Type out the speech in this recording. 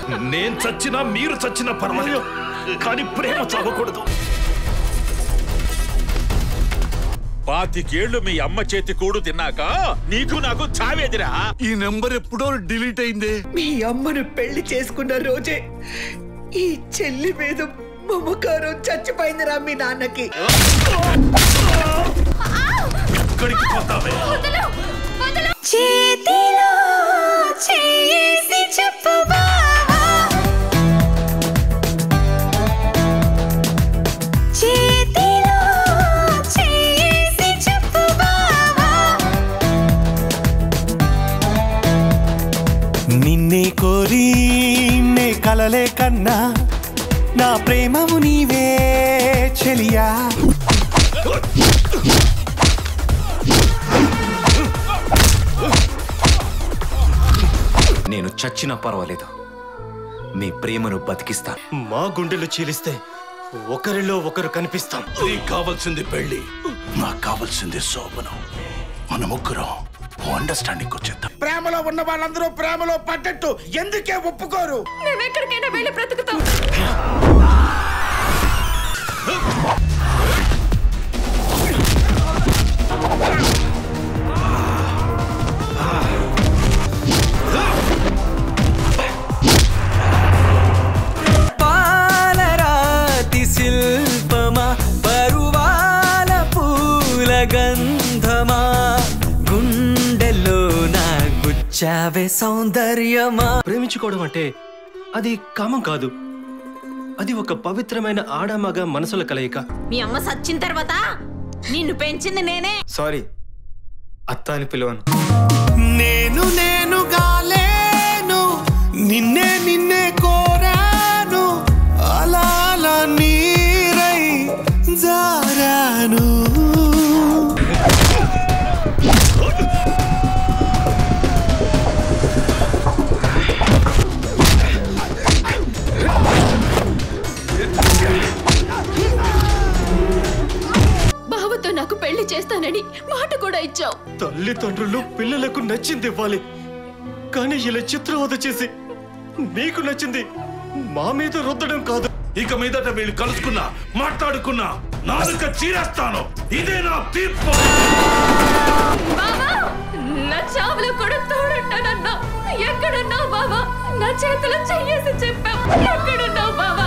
నేను చచ్చినా మీరు చచ్చినా పర్వాలేదు కానీ ప్రేమ చావకూడదు పాతికేళ్లు మీ అమ్మ చేతి కూడు తిన్నాక నీకు నాకు చావేదిరా ఈ నెంబర్ ఎప్పుడో డిలీట్ అయిందే మీ అమ్మను పెళ్లి చేసుకున్న రోజే ఈ చెల్లి మీద మమకారం చచ్చిపోయిందిరా మీ నాన్నకి ఎక్కడికి పోతావే చేతిలో చేసి చెప్పు బావా చేతిలో చేసి చెప్పు బావా నిన్నే కోరి నే కలలే కన్నా నా ప్రేమము నీవే చెలియా నేను చచ్చినా పర్వాలేదు మీ ప్రేమను బతికిస్తాను మా గుండెలు చీలిస్తే ఒకరిలో ఒకరు కనిపిస్తాం నీకు కావాల్సింది పెళ్లి నాకు కావాల్సింది శోభనం మన ముగ్గురం అండర్స్టాండింగ్ వచ్చేద్దాం ప్రేమలో ఉన్న వాళ్ళందరూ ప్రేమలో పడ్డట్టు ఎందుకే ఒప్పుకోరు మేము ఎక్కడికైనా వెళ్ళి బ్రతుకుతాం పాలరాతి శిల్పమా పరువాల పూల గంధమా గుండెల్లో నా గుచ్చావే సౌందర్యమా ప్రేమించుకోవడం అంటే అది కామం కాదు అది ఒక పవిత్రమైన ఆడమగ మనసుల కలయిక మీ అమ్మ సచ్చిన తర్వాత నిన్ను పెంచింది నేనే సారీ అత్త అని పిలవను నేను నేనుగా లేను నిన్నే నిన్నే కోరాను అలా అలా నీరై జారాను బావతో నాకు పెళ్లి చేస్తానని మాట కూడా ఇచ్చావు తల్లిదండ్రులు పిల్లలకు నచ్చింది ఇవ్వాలి కానీ ఇలా చిత్రవద చేసి నీకు నచ్చింది మా మీద రుద్దడం కాదు ఇక మీదట వీళ్ళు కలుసుకున్నా మాట్లాడుకున్నా నాలుక చీరేస్తాను ఇదే నా తీర్పు బావా నా చావులో కూడా తోడుంటానన్నా ఎక్కడున్నావు బావా నా చేతిలో చెయ్యేసి చెప్పావు ఎక్కడున్నావు బావా